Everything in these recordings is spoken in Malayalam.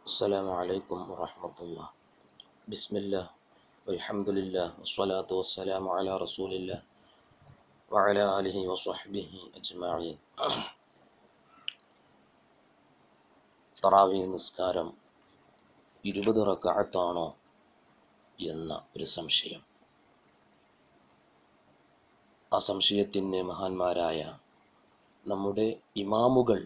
السلام عليكم ورحمة الله بسم الله والحمد لله والصلاة والسلام على رسول الله وعلى آله وصحبه أجمعين തറാവി നിസ്കാരം ഇരുപത് റക്കാഴത്താണോ എന്ന ഒരു സംശയം ആ സംശയത്തിന് മഹാന്മാരായ നമ്മുടെ ഇമാമുകൾ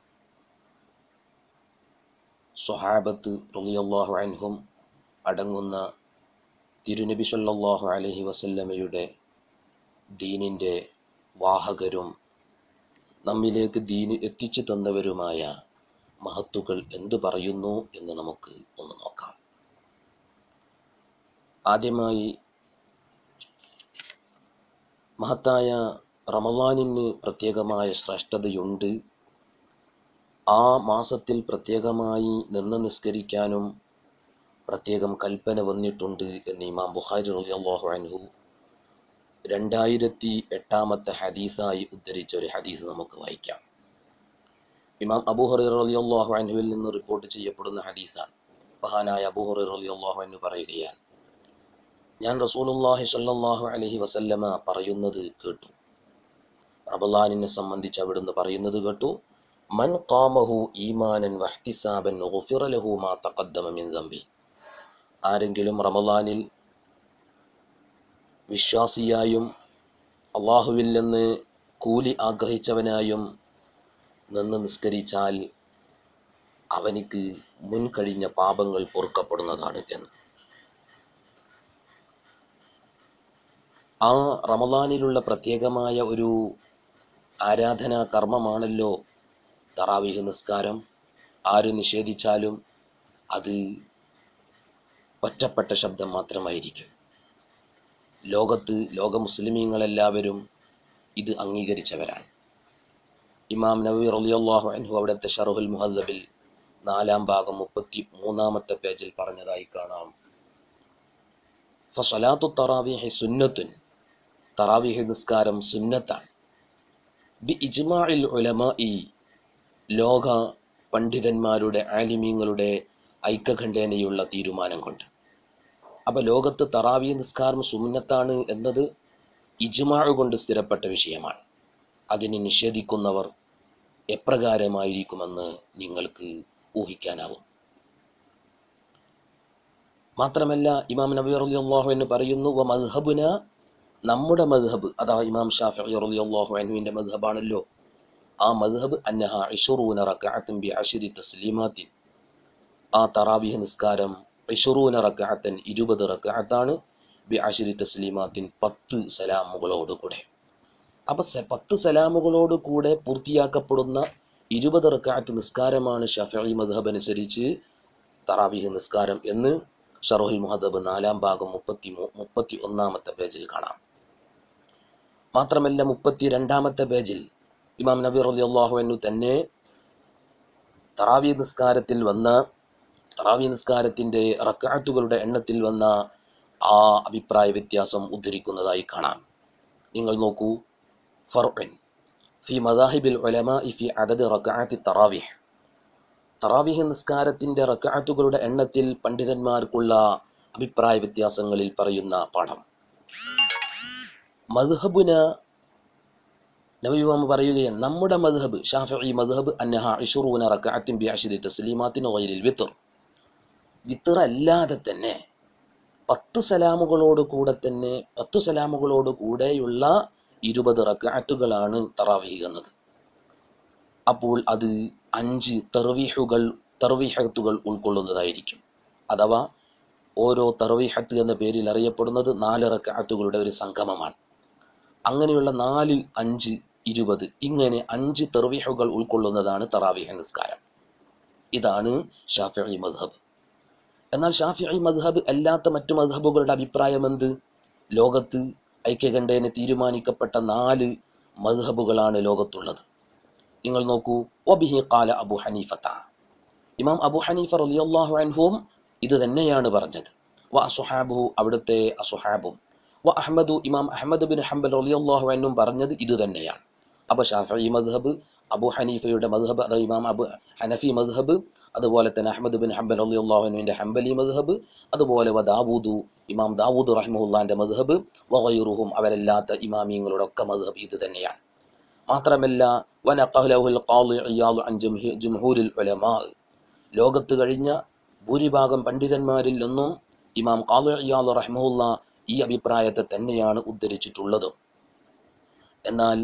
സ്വഹാബത്ത് റളിയല്ലാഹു അൻഹും അടങ്ങുന്ന തിരുനബി സല്ലല്ലാഹു അലൈഹി വസല്ലമയുടെ ദീനിൻ്റെ വാഹകരും നമ്മിലേക്ക് ദീന് എത്തിച്ചു തന്നവരുമായ മഹത്തുക്കൾ എന്ത് പറയുന്നു എന്ന് നമുക്ക് ഒന്ന് നോക്കാം ആദ്യമായി മഹത്തായ റമദാനിന് പ്രത്യേകമായ ശ്രേഷ്ഠതയുണ്ട് ആ മാസത്തിൽ പ്രത്യേകമായി നിന്ന് നിസ്കരിക്കാനും പ്രത്യേകം കൽപ്പന വന്നിട്ടുണ്ട് എന്ന് ഇമാം ബുഖാരി റളിയല്ലാഹു അൻഹു രണ്ടായിരത്തി എട്ടാമത്തെ ഹദീസായി ഉദ്ധരിച്ച ഒരു ഹദീസ് നമുക്ക് വായിക്കാം ഇമാം അബൂ ഹുറൈറ റളിയല്ലാഹു അൻഹുവിൽ നിന്ന് റിപ്പോർട്ട് ചെയ്യപ്പെടുന്ന ഹദീസാണ് മഹാനായ അബൂ ഹുറൈറ റളിയല്ലാഹു അൻഹു പറയുകയാണ് ഞാൻ റസൂലുള്ളാഹി സ്വല്ലല്ലാഹു അലൈഹി വസല്ലമ പറയുന്നത് കേട്ടു റമളാനിനെ സംബന്ധിച്ച് അവിടുന്ന് പറയുന്നത് കേട്ടു മൻ ഖാമഹു ഈമാനൻ വഹ്തിസാബൻ ഗുഫിറ ലഹു മാ തഖദ്ദമ മിൻ ദംബി ആരെങ്കിലും റമളാനിൽ വിശ്വാസിയായും അള്ളാഹുവിൽ നിന്ന് കൂലി ആഗ്രഹിച്ചവനായും നിന്ന് നിസ്കരിച്ചാൽ അവനിക്ക് മുൻകഴിഞ്ഞ പാപങ്ങൾ പൊറുക്കപ്പെടുന്നതാണ് എന്ന് ആ റമദാനിലുള്ള പ്രത്യേകമായ ഒരു ആരാധനാ കർമ്മമാണല്ലോ തറാവീഹ് നിസ്കാരം ആര് നിഷേധിച്ചാലും അത് ഒറ്റപ്പെട്ട ശബ്ദം മാത്രമായിരിക്കും ലോകത്ത് ലോക മുസ്ലിമീങ്ങളെല്ലാവരും ഇത് അംഗീകരിച്ചവരാണ് ഇമാം നബി റളിയല്ലാഹു അൻഹു അവിടുത്തെ ഷറുഹുൽ മുഹദ്ദബിൽ നാലാം ഭാഗം മുപ്പത്തി മൂന്നാമത്തെ പേജിൽ പറഞ്ഞതായി കാണാം ഫസലാത്തു തറാവീഹി സുന്നത്തുൻ തറാവീഹ് നിസ്കാരം സുന്നത്താണ് ബി ഇജ്മാഇൽ ഉലമായി ലോക പണ്ഡിതന്മാരുടെ ആലിമീങ്ങളുടെ ഐക്യഖണ്ഡേനയുള്ള തീരുമാനം കൊണ്ട് അപ്പോൾ ലോകത്ത് തറാവി നിസ്കാരം സുന്നത്താണ് എന്നത് ഇജ്മാഴ് കൊണ്ട് സ്ഥിരപ്പെട്ട വിഷയമാണ് അതിനെ നിഷേധിക്കുന്നവർ എപ്രകാരമായിരിക്കുമെന്ന് നിങ്ങൾക്ക് ഊഹിക്കാനാവും മാത്രമല്ല ഇമാം നബി റളിയല്ലാഹു എന്ന് പറയുന്നു വ മദ്ഹബുന നമ്മുടെ മദ്ഹബ് അതാ ഇമാം ഷാഫി റളിയല്ലാഹു അൻഹുവിൻ്റെ മദ്ഹബാണല്ലോ ആ മദ്ഹബ് അന്നഹ ഇഷുറൂന റക്അത്തും ബി അശ്രി തസ്ലീമാത്തിൻ ആ തറാവിഹ് നിസ്കാരം ഇഷുറൂന റക്അത്തൻ ഇരുപത് റക്അത്താണ് ബി അശ്രി തസ്ലീമാത്തിൻ പത്ത് സലാമുകളോട് കൂടെ അപ്പം പത്ത് സലാമുകളോട് കൂടെ പൂർത്തിയാക്കപ്പെടുന്ന ഇരുപത് റക്അത്ത് നിസ്കാരമാണ് ഷഫി മദ്ഹബ് അനുസരിച്ച് തറാവിഹ് നിസ്കാരം എന്ന് ഷറുഹുൽ മുഹദബ് നാലാം ഭാഗം മുപ്പത്തി മുപ്പത്തി ഒന്നാമത്തെ പേജിൽ കാണാം മാത്രമല്ല മുപ്പത്തി രണ്ടാമത്തെ പേജിൽ ഇമാം നബി റളിയല്ലാഹു അൻഹു തന്നെ തറാവി നിസ്കാരത്തിൽ വന്ന തറാവി നിസ്കാരത്തിൻ്റെ റക്കാത്തുകളുടെ എണ്ണത്തിൽ വന്ന ആ അഭിപ്രായ വ്യത്യാസം ഉദ്ധരിക്കുന്നതായി കാണാം നിങ്ങൾ നോക്കൂ ഫർഉൻ ഫി മദാഹിബിൽ ഉലമാ ഫി അദദ് റക്അത്തി തറാവിഹ് തറാവിഹ് നിസ്കാരത്തിൻ്റെ റക്അത്തുകളുടെ എണ്ണത്തിൽ പണ്ഡിതന്മാർക്കുള്ള അഭിപ്രായ വ്യത്യാസങ്ങളിൽ പറയുന്ന പാഠം മദ്ഹബുന നബിമാമ പറയുകയാണ് നമ്മുടെ മദ്ഹബ് ഷാഫി മദ്ഹബ് അന്നഹ ഇഷുറൂന റക്അത്തിൻ ബി അശ്രി തസ്ലീമാത്തിൻ ഗൈരിൽ വിത്തർ വിത്തർ അല്ലാതെ തന്നെ പത്ത് സലാമുകളോട് കൂടെ തന്നെ പത്ത് സലാമുകളോട് കൂടെയുള്ള ഇരുപത് റക്അത്തുകളാണ് തറാവീഹ് എന്നത് അപ്പോൾ അത് അഞ്ച് തെർവീഹുകൾ തെർവീഹത്തുകൾ ഉൾക്കൊള്ളുന്നതായിരിക്കും അഥവാ ഓരോ തെർവീഹത്ത് എന്ന പേരിൽ അറിയപ്പെടുന്നത് നാല് റക്അത്തുകളുടെ ഒരു സംഗമമാണ് അങ്ങനെയുള്ള നാല് അഞ്ച് ഇരുപത് ഇങ്ങനെ അഞ്ച് തെർവീഹുകൾ ഉൾക്കൊള്ളുന്നതാണ് തറാവീഹ് നിസ്കാരം ഇതാണ് ഷാഫി മദ്ഹബ് എന്നാൽ ഷാഫി മദ്ഹബ് അല്ലാത്ത മറ്റു മദ്ഹബുകളുടെ അഭിപ്രായം എന്ത് ലോകത്ത് ഐക്യകണ്ഠേന തീരുമാനിക്കപ്പെട്ട നാല് മദ്ഹബുകളാണ് ലോകത്തുള്ളത് നിങ്ങൾ നോക്കൂ ഒബിഹി കാല അബു ഹനീഫത്ത ഇമാം അബു ഹനീഫ റളിയല്ലാഹു അൻഹുവും ഇത് തന്നെയാണ് പറഞ്ഞത് വ അസുഹാബു അവിടുത്തെ അസുഹാബും വ അഹമ്മദു ഇമാം അഹമ്മദ് ബിൻ ഹംബൽ റളിയല്ലാഹു അൻഹും പറഞ്ഞത് ഇത് തന്നെയാണ് അപ്പോൾ ഷാഫി മദ്ഹബ് അബു ഹനീഫയുടെ മദ്ഹബ് അത് ഇമാം അബു ഹനഫി മദ്ഹബ് അതുപോലെ തന്നെ അഹമ്മദ് ബിൻ ഹംബൽ അള്ളാഹുവിൻ്റെ ഹംബലി മദ്ഹബ് അതുപോലെ വ ദാവൂദു ഇമാം ദാവൂദ് റഹ്മുല്ലാൻ്റെ മദ്ഹബ് വഗൈറുഹും അവരല്ലാത്ത ഇമാമിയങ്ങളുടെ ഒക്കെ മദ്ഹബ് ഇത് തന്നെയാണ് മാത്രമല്ല വനഖഹലഹുൽ ഖാളി ഇയാദ് അൻ ജംഹി- ജംഹൂരിൽ ഉലമാ ലോകത്ത് കഴിഞ്ഞ ഭൂരിഭാഗം പണ്ഡിതന്മാരിൽ നിന്നും ഇമാം ഖാളി ഇയാദ് റഹ്മുല്ല ഈ അഭിപ്രായത്തെ തന്നെയാണ് ഉദ്ധരിച്ചിട്ടുള്ളത് എന്നാൽ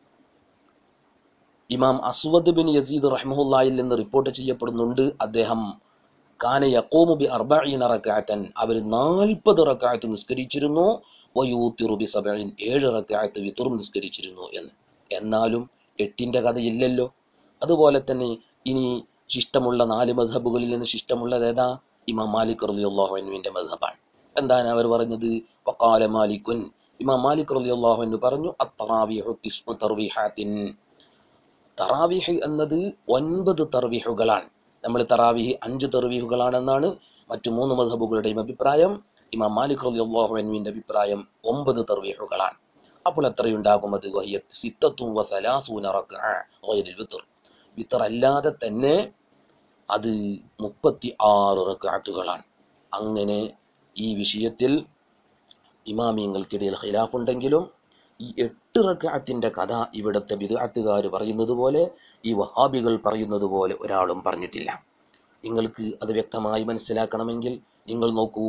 ഇമാം അസ്വദ് ബിൻ യസീദ് റഹ്മുല്ലായിൽ നിന്ന് റിപ്പോർട്ട് ചെയ്യപ്പെടുന്നുണ്ട് അദ്ദേഹം കാന യഖൂമു ബി അർബഈന റക്അത്തൻ അവർ നാൽപ്പത് റക്അത്ത് നിസ്കരിച്ചിരുന്നു വയൂത്തിറു ബി സബഈൻ ഏഴ് റക്അത്ത് വിത്തുറും നിസ്കരിച്ചിരുന്നു എന്ന് എന്നാലും എട്ടിൻ്റെ കഥയില്ലല്ലോ അതുപോലെ തന്നെ ഇനി ശിഷ്ടമുള്ള നാല് മധബുകളിൽ നിന്ന് ശിഷ്ടമുള്ളത് ഏതാ ഇമാം മാലിക് റളിയല്ലാഹു അൻഹുവിൻ്റെ മധബാണ് എന്താണ് അവർ പറഞ്ഞത് വഖാല മാലിക്കുൻ ഇമാം മാലിക് റളിയല്ലാഹു അൻഹു പറഞ്ഞു അത്തറാവിഹു തിസ്ഉ തർവീഹാത്തിൻ തറാവിഹ് എന്നത് ഒൻപത് തർവീഹുകളാണ് നമ്മൾ തറാവിഹ് അഞ്ച് തർവീഹുകളാണെന്നാണ് മറ്റു മൂന്ന് മധബുകളുടെയും അഭിപ്രായം ഇമാം മാലിക് റളിയല്ലാഹു അൻഹുവിൻ്റെ അഭിപ്രായം ഒമ്പത് തർവീഹുകളാണ് അപ്പോൾ എത്രയുണ്ടാകും അത് വഹിയ സിത്തത്തും വ സലാസൂന റക്അ ഗൈറിൽ വിത്ർ വിത്തർ അല്ലാതെ തന്നെ അത് മുപ്പത്തി ആറ് റക്അത്തുകളാണ് അങ്ങനെ ഈ വിഷയത്തിൽ ഇമാമിയങ്ങൾക്കിടയിൽ ഖിലാഫുണ്ടെങ്കിലും ഈ എട്ട് റക്അത്തിൻ്റെ കഥ ഇവിടുത്തെ ബിദ്അത്തുകാർ പറയുന്നത് പോലെ ഈ വഹാബികൾ പറയുന്നത് പോലെ ഒരാളും പറഞ്ഞിട്ടില്ല നിങ്ങൾക്ക് അത് വ്യക്തമായി മനസ്സിലാക്കണമെങ്കിൽ നിങ്ങൾ നോക്കൂ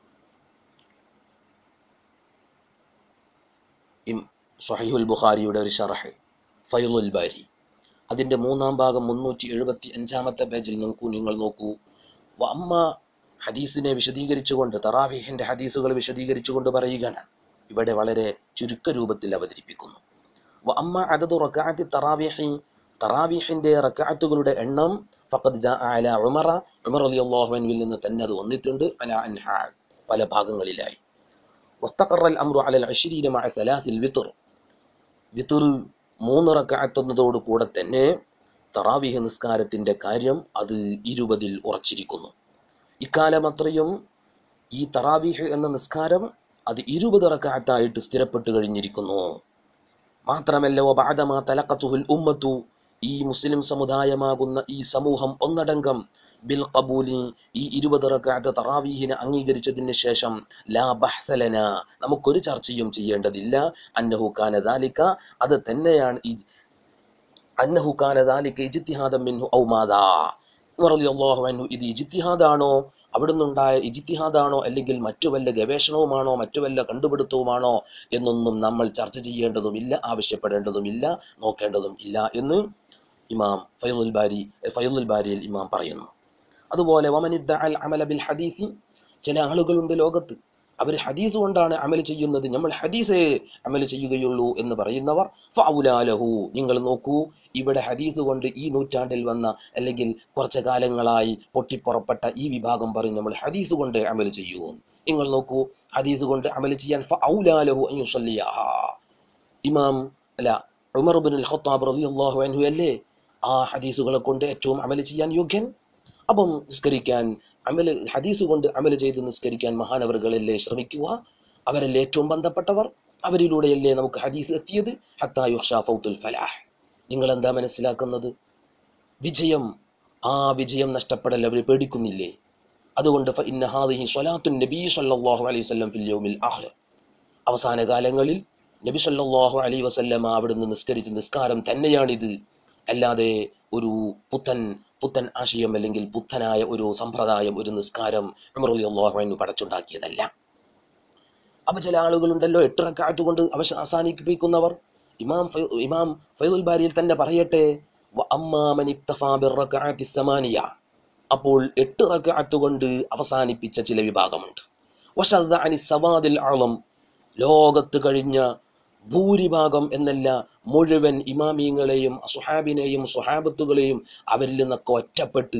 ഇം- സഹീഹുൽ ബുഖാരിയുടെ ഒരു ഷറഹ് ഫൈലുൽ ബാരി അതിൻ്റെ മൂന്നാം ഭാഗം മുന്നൂറ്റി എഴുപത്തി അഞ്ചാമത്തെ പേജിൽ നോക്കൂ നിങ്ങൾ നോക്കൂ വ അമ്മ ഹദീസിനെ വിശദീകരിച്ചുകൊണ്ട് തറാവീഹിൻ്റെ ഹദീസുകൾ വിശദീകരിച്ചുകൊണ്ട് പറയുകയാണ് ഇവിടെ വളരെ ചുരുക്ക രൂപത്തിൽ അവതരിപ്പിക്കുന്നു വ അമ്മ അതത് റക്കാത്തി തറാവീഹി തറാവീഹിൻ്റെ റക്കാത്തുകളുടെ എണ്ണം ഫഖദ് ജാ അല ഉമറ ഉമർ അലി അള്ളാഹുവിൽ നിന്ന് തന്നെ അത് വന്നിട്ടുണ്ട് അല അൻഹ പല ഭാഗങ്ങളിലായി വസ്തഖറ അൽ അംറു അലൽ അശ്രീന മഅ സലാസിൽ വിത്ർ വിത്തുർ മൂന്ന് റക്കാത്തുന്നതോട് കൂടെ തന്നെ തറാവിഹ് നിസ്കാരത്തിൻ്റെ കാര്യം അത് ഇരുപതിൽ ഉറച്ചിരിക്കുന്നു ഇക്കാലം അത്രയും ഈ തറാവിഹ് എന്ന നിസ്കാരം അത് ഇരുപത് റക്കാത്തായിട്ട് സ്ഥിരപ്പെട്ട് കഴിഞ്ഞിരിക്കുന്നു മാത്രമല്ല വബഅദമാ തലഖത്തുഹുൽ ഉമ്മത്തു ഈ മുസ്ലിം സമുദായമാകുന്ന ഈ സമൂഹം ഒന്നടങ്കം ബിൽ ഖബൂലി ഈ ഇരുപത് റക്കാത്ത് തറാവീഹിനെ അംഗീകരിച്ചതിന് ശേഷം ലാ ബഹ്സലന നമുക്കൊരു ചർച്ചയും ചെയ്യേണ്ടതില്ല അന്നഹു കാന ദാലിക അത് തന്നെയാണ് ഈ അന്നഹു കാന ദാലിക ഇജ്തിഹാദം മിൻഹു ഔ മാദാ ഉമർ റളിയല്ലാഹു അൻഹു ഇത് ഇജ്തിഹാദാണോ അവിടുന്ന് ഉണ്ടായ ഇജ്തിഹാദാണോ അല്ലെങ്കിൽ മറ്റു വല്ല ഗവേഷണവുമാണോ മറ്റു വല്ല കണ്ടുപിടുത്തവുമാണോ എന്നൊന്നും നമ്മൾ ചർച്ച ചെയ്യേണ്ടതുമില്ല ആവശ്യപ്പെടേണ്ടതുമില്ല നോക്കേണ്ടതും ഇല്ല എന്ന് ഇമാം ഫൈലുൽ ബാരി ഫൈലുൽ ബാരിയിൽ ഇമാം പറയുന്നു അതുപോലെ വമനിദ്ദ അൽ അമല ബിൽ ഹദീസി ചില ആളുകളുണ്ട് ലോകത്ത് അവർ ഹദീസ് കൊണ്ടാണ് അമൽ ചെയ്യുന്നത് നമ്മൾ ഹദീസേ അമൽ ചെയ്യുകയുള്ളൂ എന്ന് പറയുന്നവർ ഫൗലാലഹു നിങ്ങൾ നോക്കൂ ഇവിടെ ഹദീസ് കൊണ്ട് ഈ നൂറ്റാണ്ടിൽ വന്ന അല്ലെങ്കിൽ കുറച്ച് കാലങ്ങളായി പൊട്ടിപ്പുറപ്പെട്ട ഈ വിഭാഗം പറയും നമ്മൾ ഹദീസ് കൊണ്ട് അമൽ ചെയ്യൂ നിങ്ങൾ നോക്കൂ ഹദീസ് കൊണ്ട് അമൽ ചെയ്യാൻ ഫൗലാലഹു അൻ യുസല്ലിയഹ ഇമാം അല്ല ഉമർ ബിൻ അൽ ഖത്താബ് റളിയല്ലാഹു അൻഹു അല്ലേ ആ ഹദീസുകളെ കൊണ്ട് ഏറ്റവും അമൽ ചെയ്യാൻ യോഗ്യൻ അപ്പം നിസ്കരിക്കാൻ അമൽ ഹദീസ് കൊണ്ട് അമൽ ചെയ്ത് നിസ്കരിക്കാൻ മഹാനവറുകളല്ലേ ശ്രമിക്കുക അവരല്ലേ ഏറ്റവും ബന്ധപ്പെട്ടവർ അവരിലൂടെയല്ലേ നമുക്ക് ഹദീസ് എത്തിയത് ഹത്താ യുഹ്ഷാ ഫൗത്തുൽ ഫലാഹ് നിങ്ങൾ എന്താ മനസ്സിലാക്കുന്നത് വിജയം ആ വിജയം നഷ്ടപ്പെടൽ അവർ പേടിക്കുന്നില്ലേ അതുകൊണ്ട് ഫ ഇന്ന ഹാദിഹി സ്വലാത്തുൻ നബി സല്ലല്ലാഹു അലൈഹി വസല്ലം ഫിൽ യൗമിൽ ആഖിർ അവസാന കാലങ്ങളിൽ നബി സല്ലല്ലാഹു അലൈഹി വസല്ലമ അവിടുന്ന് നിസ്കരിച്ച നിസ്കാരം തന്നെയാണിത് അല്ലാതെ ഒരു പുത്തൻ പുത്തൻ ആശയം അല്ലെങ്കിൽ പുത്തനായ ഒരു സമ്പ്രദായം ഒരു നിസ്കാരം ഉമർ റളിയല്ലാഹു അൻഹു പടച്ചുണ്ടാക്കിയതല്ല അപ്പൊ ചില ആളുകളുണ്ടല്ലോ എട്ട് റക്കാത്ത് കൊണ്ട് അവശ അവസാനിപ്പിക്കുന്നവർ ഇമാം ഫൈ- ഇമാം ഫൈദുൽ ബാരിയിൽ തന്നെ പറയട്ടെ വ അമ്മാ മൻ ഇക്തഫാ ബിർറകഅത്തി സമാനിയ അപ്പോൾ എട്ട് റക്കാത്ത് കൊണ്ട് അവസാനിപ്പിച്ച ചില വിഭാഗമുണ്ട് വശദ്ദ അനി സവാദിൽ ആളം ലോകത്ത് കഴിഞ്ഞ ഭൂരിഭാഗം എന്നല്ല മുഴുവൻ ഇമാമീങ്ങളെയും സുഹാബിനെയും സുഹാബത്തുകളെയും അവരിൽ നിന്നൊക്കെ ഒറ്റപ്പെട്ട്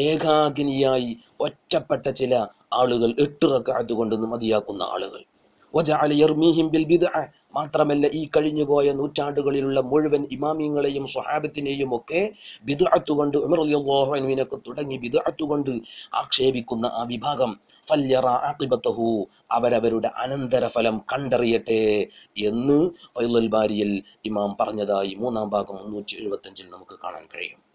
ഏകാഗ്നിയായി ഒറ്റപ്പെട്ട ചില ആളുകൾ എട്ട് റക്കാത്ത് കൊണ്ട് മതിയാക്കുന്ന ആളുകൾ വജഅല യർമീഹിം ബിൽ ബിദ്അ മാത്രമല്ല ഈ കഴിഞ്ഞുപോയ നൂറ്റാണ്ടുകളിലുള്ള മുഴുവൻ ഇമാമിങ്ങളെയും സ്വഹാബത്തിനെയും ഒക്കെ ബിദ്അത്ത് കൊണ്ട് ഉമർ റളിയല്ലാഹു അൻഹുവിനൊക്കെ തുടങ്ങി ബിദ്അത്ത് കൊണ്ട് ആക്ഷേപിക്കുന്ന ആ വിഭാഗം ഫല്യറ ആഖിബത്തഹു അവരവരുടെ അനന്തരഫലം കണ്ടറിയട്ടെ എന്ന് ഫൈലുൽ ബാരിയിൽ ഇമാം പറഞ്ഞതായി മൂന്നാം ഭാഗം മുന്നൂറ്റി എഴുപത്തഞ്ചിൽ നമുക്ക് കാണാൻ കഴിയും